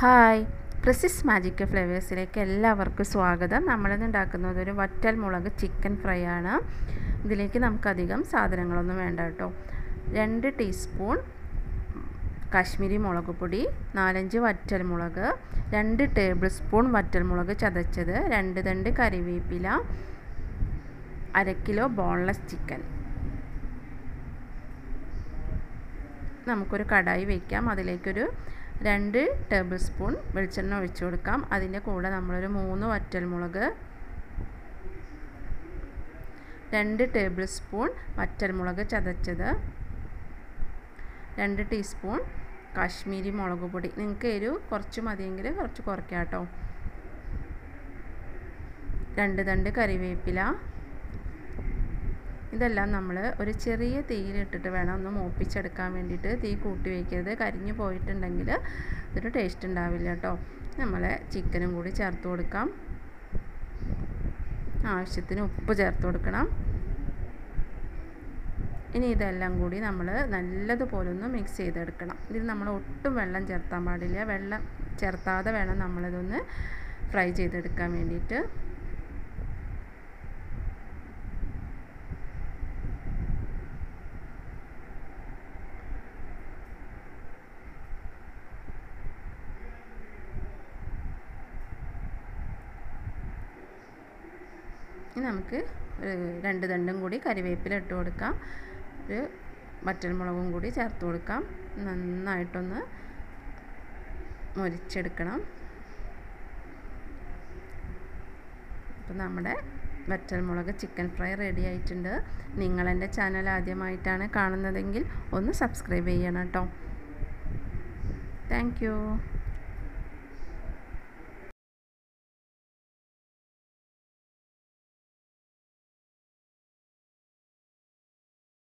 hi പ്രസിസ് magic ഫ്ലേവേഴ്സിലേക്ക് എല്ലാവർക്കും സ്വാഗതം നമ്മളിന്ന് ഉണ്ടാക്കുന്നത് ഒരു വറ്റൽ മുളക് ചിക്കൻ ഫ്രൈ ആണ് ഇതിലേക്ക് നമുക്കധികം സാധനങ്ങളൊന്നും വേണ്ട കേട്ടോ രണ്ട് ടീസ്പൂൺ കാശ്മീരി മുളക് പൊടി നാലഞ്ച് വറ്റൽ മുളക് രണ്ട് ടേബിൾ സ്പൂൺ വറ്റൽ മുളക് ചതച്ചത് രണ്ട് തണ്ട് കറിവേപ്പില അര കിലോ ബോൺലെസ് ചിക്കൻ നമുക്കൊരു കടായി വയ്ക്കാം അതിലേക്കൊരു രണ്ട് ടേബിൾ സ്പൂൺ വെളിച്ചെണ്ണ ഒഴിച്ചു കൊടുക്കാം അതിൻ്റെ കൂടെ നമ്മളൊരു മൂന്ന് വറ്റൽമുളക് രണ്ട് ടേബിൾ സ്പൂൺ വറ്റൽമുളക് ചതച്ചത് രണ്ട് ടീസ്പൂൺ കാശ്മീരി മുളക് പൊടി നിങ്ങൾക്ക് എരിവ് കുറച്ച് മതിയെങ്കിൽ കുറച്ച് കുറയ്ക്കാം കേട്ടോ രണ്ട് തണ്ട് കറിവേപ്പില ഇതെല്ലാം നമ്മൾ ഒരു ചെറിയ തീയിലിട്ടിട്ട് വേണം ഒന്ന് മൂപ്പിച്ചെടുക്കാൻ വേണ്ടിയിട്ട് തീ കൂട്ടി വയ്ക്കരുത് കരിഞ്ഞു പോയിട്ടുണ്ടെങ്കിൽ ഇതൊരു ടേസ്റ്റ് ഉണ്ടാവില്ല കേട്ടോ നമ്മൾ ചിക്കനും കൂടി ചേർത്ത് കൊടുക്കാം ആവശ്യത്തിന് ഉപ്പ് ചേർത്ത് കൊടുക്കണം ഇനി ഇതെല്ലാം കൂടി നമ്മൾ നല്ലതുപോലെ ഒന്ന് മിക്സ് ചെയ്തെടുക്കണം ഇതിൽ നമ്മൾ ഒട്ടും വെള്ളം ചേർത്താൻ പാടില്ല വെള്ളം ചേർത്താതെ വേണം നമ്മളിതൊന്ന് ഫ്രൈ ചെയ്തെടുക്കാൻ വേണ്ടിയിട്ട് ഇനി നമുക്ക് രണ്ട് തണ്ടും കൂടി കരിവേപ്പില ഇട്ട് കൊടുക്കാം ഒരു വറ്റൽമുളകും കൂടി ചേർത്ത് കൊടുക്കാം നന്നായിട്ടൊന്ന് മുരിച്ചെടുക്കണം അപ്പോൾ നമ്മുടെ വറ്റൽമുളക് ചിക്കൻ ഫ്രൈ റെഡി ആയിട്ടുണ്ട് നിങ്ങൾ എൻ്റെ ചാനൽ ആദ്യമായിട്ടാണ് കാണുന്നതെങ്കിൽ ഒന്ന് സബ്സ്ക്രൈബ് ചെയ്യണം കേട്ടോ താങ്ക്